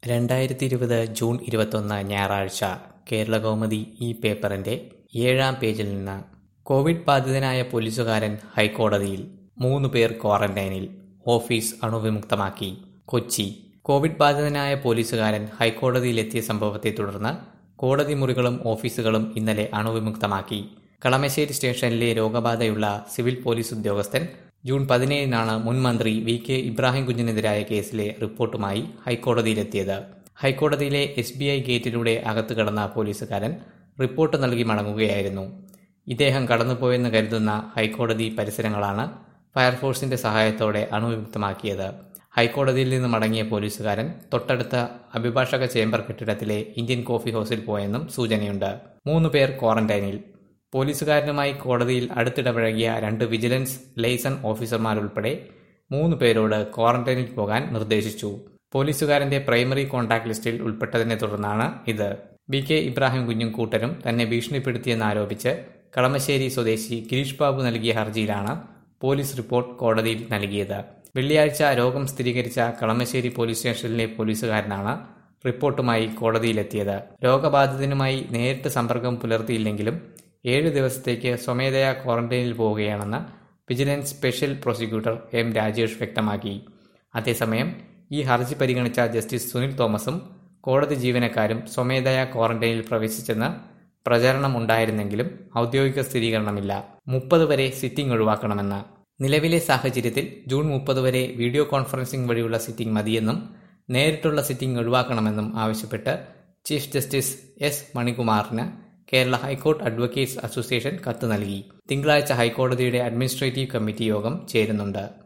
രണ്ടായിരത്തി ഇരുപത് ജൂൺ ഇരുപത്തൊന്ന് ഞായറാഴ്ച കേരളകൗമുദി ഈ പേപ്പറിന്റെ ഏഴാം പേജിൽ നിന്ന് കോവിഡ് ബാധിതനായ പോലീസുകാരൻ ഹൈക്കോടതിയിൽ മൂന്ന് പേർ ക്വാറന്റൈനിൽ ഓഫീസ് അണുവിമുക്തമാക്കി കൊച്ചി കോവിഡ് ബാധിതനായ പോലീസുകാരൻ ഹൈക്കോടതിയിലെത്തിയ സംഭവത്തെ തുടർന്ന് കോടതി മുറികളും ഓഫീസുകളും ഇന്നലെ അണുവിമുക്തമാക്കി കളമശ്ശേരി സ്റ്റേഷനിലെ രോഗബാധയുള്ള സിവിൽ പോലീസ് ഉദ്യോഗസ്ഥൻ ജൂൺ പതിനേഴിനാണ് മുൻ മന്ത്രി വി കെ ഇബ്രാഹിം കുഞ്ഞിനെതിരായ കേസിലെ റിപ്പോർട്ടുമായി ഹൈക്കോടതിയിലെത്തിയത് ഹൈക്കോടതിയിലെ എസ് ബി ഐ ഗേറ്റിലൂടെ അകത്തു കടന്ന പോലീസുകാരൻ റിപ്പോർട്ട് നൽകി മടങ്ങുകയായിരുന്നു ഇദ്ദേഹം കടന്നുപോയെന്ന് കരുതുന്ന ഹൈക്കോടതി പരിസരങ്ങളാണ് ഫയർഫോഴ്സിന്റെ സഹായത്തോടെ അണുവിമുക്തമാക്കിയത് ഹൈക്കോടതിയിൽ നിന്ന് മടങ്ങിയ പോലീസുകാരൻ തൊട്ടടുത്ത അഭിഭാഷക ചേംബർ കെട്ടിടത്തിലെ ഇന്ത്യൻ കോഫി ഹൗസിൽ പോയെന്നും സൂചനയുണ്ട് മൂന്ന് പേർ ക്വാറന്റൈനിൽ പോലീസുകാരനുമായി കോടതിയിൽ അടുത്തിടപഴകിയ രണ്ട് വിജിലൻസ് ലൈസൺ ഓഫീസർമാരുൾപ്പെടെ മൂന്ന് പേരോട് ക്വാറന്റൈനിൽ പോകാൻ നിർദ്ദേശിച്ചു പോലീസുകാരന്റെ പ്രൈമറി കോൺടാക്ട് ലിസ്റ്റിൽ ഉൾപ്പെട്ടതിനെ തുടർന്നാണ് ഇത് ബി കെ ഇബ്രാഹിം കുഞ്ഞും കൂട്ടരും തന്നെ ഭീഷണിപ്പെടുത്തിയെന്നാരോപിച്ച് കളമശ്ശേരി സ്വദേശി ഗിരീഷ് ബാബു നൽകിയ ഹർജിയിലാണ് പോലീസ് റിപ്പോർട്ട് കോടതിയിൽ നൽകിയത് വെള്ളിയാഴ്ച രോഗം സ്ഥിരീകരിച്ച കളമശ്ശേരി പോലീസ് സ്റ്റേഷനിലെ പോലീസുകാരനാണ് റിപ്പോർട്ടുമായി കോടതിയിലെത്തിയത് രോഗബാധിതനുമായി നേരിട്ട് സമ്പർക്കം പുലർത്തിയില്ലെങ്കിലും ഏഴ് ദിവസത്തേക്ക് സ്വമേധയാ ക്വാറന്റൈനിൽ പോവുകയാണെന്ന് vigilance special prosecutor M Rajesh വ്യക്തമാക്കി അതേസമയം ഈ ഹർജി പരിഗണിച്ച ജസ്റ്റിസ് സുനിൽ തോമസും കോടതി ജീവനക്കാരും സ്വമേധയാ ക്വാറന്റൈനിൽ പ്രവേശിച്ചെന്ന് പ്രചരണം ഉണ്ടായിരുന്നെങ്കിലും ഔദ്യോഗിക സ്ഥിരീകരണമില്ല മുപ്പത് വരെ സിറ്റിംഗ് ഒഴിവാക്കണമെന്ന് നിലവിലെ സാഹചര്യത്തിൽ ജൂൺ മുപ്പത് വരെ വീഡിയോ കോൺഫറൻസിംഗ് വഴിയുള്ള സിറ്റിംഗ് മതിയെന്നും നേരിട്ടുള്ള സിറ്റിംഗ് ഒഴിവാക്കണമെന്നും ആവശ്യപ്പെട്ട് ചീഫ് ജസ്റ്റിസ് എസ് മണികുമാറിന് കേരള ഹൈക്കോർട്ട് അഡ്വക്കേറ്റ്സ് അസോസിയേഷൻ കത്ത് നൽകി തിങ്കളാഴ്ച ഹൈക്കോടതിയുടെ അഡ്മിനിസ്ട്രേറ്റീവ് കമ്മിറ്റി യോഗം ചേരുന്നുണ്ട്